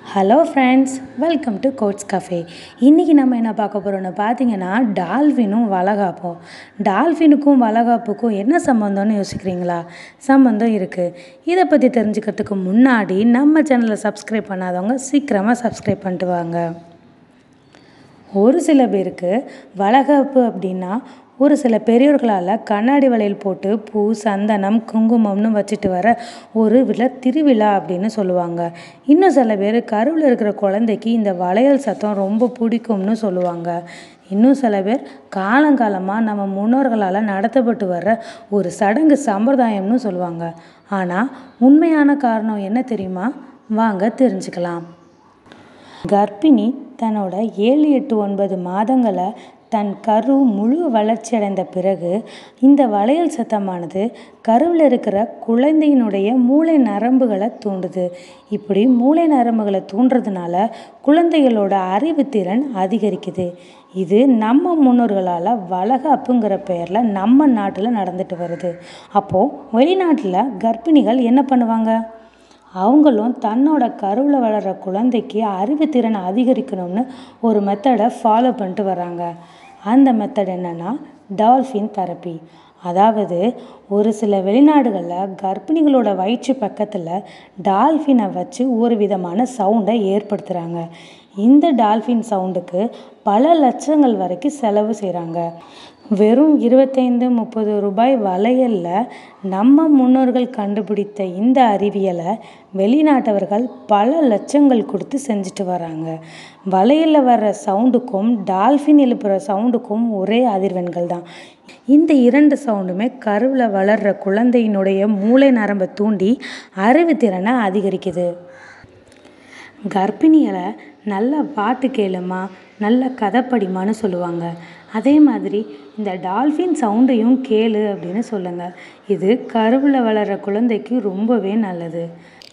hello friends welcome to quotes cafe இன்றைக்கி நம்ம என்ன பார்க்க போகிறோம்னு பார்த்தீங்கன்னா டால்ஃபினும் வளகாப்பும் டால்ஃபினுக்கும் வளகாப்புக்கும் என்ன சம்மந்தம்னு யோசிக்கிறீங்களா சம்மந்தம் இருக்குது இதை பற்றி தெரிஞ்சுக்கிறதுக்கு முன்னாடி நம்ம சேனலை சப்ஸ்கிரைப் பண்ணாதவங்க சீக்கிரமாக சப்ஸ்கிரைப் பண்ணிட்டு வாங்க ஒரு சில பேருக்கு வளகாப்பு அப்படின்னா ஒரு சில பெரியோர்களால் கண்ணாடி வளையல் போட்டு பூ சந்தனம் குங்குமம்னு வச்சுட்டு வர ஒரு விழா திருவிழா அப்படின்னு சொல்லுவாங்க இன்னும் சில பேர் கருவில் இருக்கிற குழந்தைக்கு இந்த வளையல் சத்தம் ரொம்ப பிடிக்கும்னு சொல்லுவாங்க இன்னும் சில பேர் காலங்காலமாக நம்ம முன்னோர்களால் நடத்தப்பட்டு வர்ற ஒரு சடங்கு சம்பிரதாயம்னு சொல்லுவாங்க ஆனால் உண்மையான காரணம் என்ன தெரியுமா வாங்க தெரிஞ்சுக்கலாம் கர்ப்பிணி தன்னோட ஏழு எட்டு ஒன்பது மாதங்களை தன் கரு முழு வளர்ச்சி அடைந்த பிறகு இந்த வளையல் சத்தமானது கருவில் இருக்கிற குழந்தையினுடைய மூளை நரம்புகளை தூண்டுது இப்படி மூளை நரம்புகளை தூண்டுறதுனால குழந்தைகளோட அறிவுத்திறன் அதிகரிக்குது இது நம்ம முன்னோர்களால் வளகாப்புங்கிற பெயரில் நம்ம நாட்டில் நடந்துட்டு வருது அப்போது வெளிநாட்டில் கர்ப்பிணிகள் என்ன பண்ணுவாங்க அவங்களும் தன்னோட கருவில் வளர்கிற குழந்தைக்கு அறிவுத்திறன் அதிகரிக்கணும்னு ஒரு மெத்தடை ஃபாலோ பண்ணிட்டு வராங்க அந்த மெத்தட் என்னென்னா டால்ஃபின் தெரப்பி அதாவது ஒரு சில வெளிநாடுகளில் கர்ப்பிணிகளோட வயிற்று பக்கத்தில் டால்ஃபினை வச்சு ஒரு விதமான சவுண்டை ஏற்படுத்துகிறாங்க இந்த டால்ஃபின் சவுண்டுக்கு பல லட்சங்கள் வரைக்கும் செலவு செய்கிறாங்க வெறும் இருபத்தைந்து முப்பது ரூபாய் வளையலில் நம்ம முன்னோர்கள் கண்டுபிடித்த இந்த அறிவியலை வெளிநாட்டவர்கள் பல லட்சங்கள் கொடுத்து செஞ்சுட்டு வராங்க வளையலில் வர்ற சவுண்டுக்கும் டால்ஃபின் எழுப்புகிற சவுண்டுக்கும் ஒரே அதிர்வெண்கள் தான் இந்த இரண்டு சவுண்டுமே கருவில் வளர்கிற குழந்தையினுடைய மூளை நரம்பை தூண்டி அறிவுத்திறனை அதிகரிக்குது கர்ப்பிணிகளை நல்ல பாட்டு கேளுமா நல்ல கதை படிமான்னு சொல்லுவாங்க அதே மாதிரி இந்த டால்ஃபின் சவுண்டையும் கேளு அப்படின்னு சொல்லுங்கள் இது கருவில் வளர்கிற குழந்தைக்கு ரொம்பவே நல்லது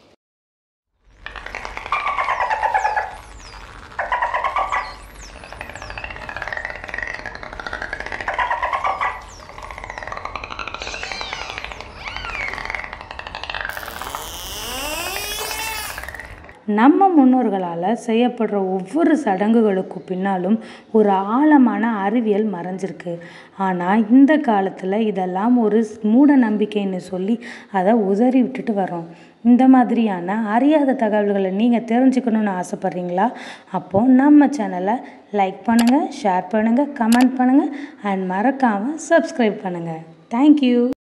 நம்ம முன்னோர்களால் செய்யப்படுற ஒவ்வொரு சடங்குகளுக்கு பின்னாலும் ஒரு ஆழமான அறிவியல் மறைஞ்சிருக்கு ஆனால் இந்த காலத்தில் இதெல்லாம் ஒரு மூட நம்பிக்கைன்னு சொல்லி அதை உதறி விட்டுட்டு வரோம் இந்த மாதிரியான அறியாத தகவல்களை நீங்கள் தெரிஞ்சுக்கணுன்னு ஆசைப்பட்றீங்களா அப்போது நம்ம சேனலை லைக் பண்ணுங்கள் ஷேர் பண்ணுங்கள் கமெண்ட் பண்ணுங்கள் அண்ட் மறக்காமல் சப்ஸ்கிரைப் பண்ணுங்கள் தேங்க்யூ